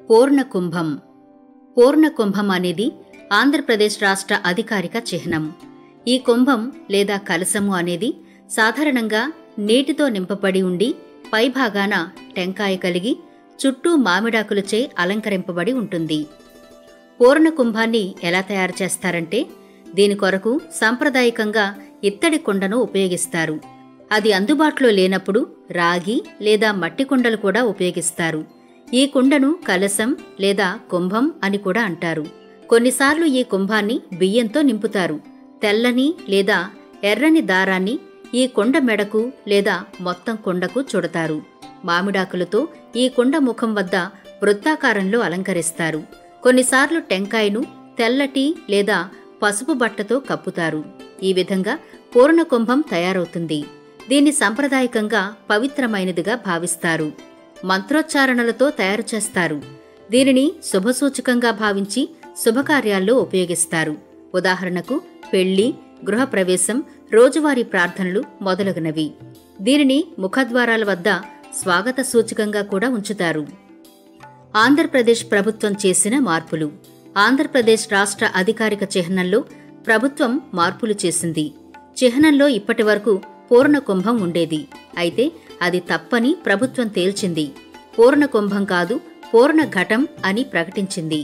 పూర్ణ కుంభం పూర్ణ కుంభం అనేది ఆంధ్రప్రదేశ్ రాష్ట్ర అధికారిక చిహ్నం ఈ కుంభం లేదా కలసము అనేది సాధారణంగా నీటితో నింపబడి ఉండి పైభాగాన టెంకాయ కలిగి చుట్టూ మామిడాకులచే అలంకరింపబడి ఉంటుంది పూర్ణ కుంభాన్ని ఎలా తయారు చేస్తారంటే దీని కొరకు సాంప్రదాయకంగా ఇత్తడి కుండను ఉపయోగిస్తారు అది అందుబాటులో లేనప్పుడు రాగి లేదా మట్టి కుండలు కూడా ఉపయోగిస్తారు ఈ కుండను కలసం లేదా కుంభం అని కూడా అంటారు కొన్నిసార్లు ఈ కుంభాన్ని బియ్యంతో నింపుతారు తెల్లని లేదా ఎర్రని దారాన్ని ఈ కుండ మెడకు లేదా మొత్తం కుండకు చుడతారు మామిడాకులతో ఈ కుండ ముఖం వద్ద వృత్తాకారంలో అలంకరిస్తారు కొన్నిసార్లు టెంకాయను తెల్లటి లేదా పసుపు బట్టతో కప్పుతారు ఈ విధంగా పూర్ణ కుంభం తయారవుతుంది దీన్ని సంప్రదాయకంగా పవిత్రమైనదిగా భావిస్తారు మంత్రోచ్చారణలతో తయారు చేస్తారు దీనిని శుభసూచకంగా భావించి శుభకార్యాల్లో ఉపయోగిస్తారు ఉదాహరణకు పెళ్లి గృహప్రవేశం రోజువారీ ప్రార్థనలు మొదలగునవి దీనిని ముఖద్వారాల వద్ద స్వాగత సూచకంగా కూడా ఉంచుతారు ఆంధ్రప్రదేశ్ ప్రభుత్వం చేసిన మార్పులు ఆంధ్రప్రదేశ్ రాష్ట్ర అధికారిక చిహ్నంలో ప్రభుత్వం మార్పులు చేసింది చిహ్నంలో ఇప్పటి వరకు పూర్ణ కుంభం ఉండేది అయితే అది తప్పని ప్రభుత్వం తేల్చింది పూర్ణ కుంభం కాదు పూర్ణ ఘటం అని ప్రకటించింది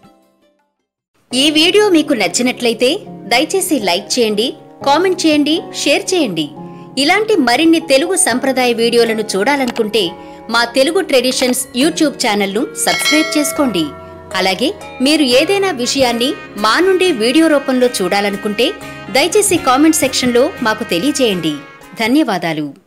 ఈ వీడియో మీకు నచ్చినట్లయితే దయచేసి లైక్ చేయండి కామెంట్ చేయండి షేర్ చేయండి ఇలాంటి మరిన్ని తెలుగు సంప్రదాయ వీడియోలను చూడాలనుకుంటే మా తెలుగు ట్రెడిషన్స్ యూట్యూబ్ ఛానల్ను సబ్స్క్రైబ్ చేసుకోండి అలాగే మీరు ఏదైనా విషయాన్ని మా నుండి వీడియో రూపంలో చూడాలనుకుంటే దయచేసి కామెంట్ సెక్షన్లో మాకు తెలియజేయండి ధన్యవాదాలు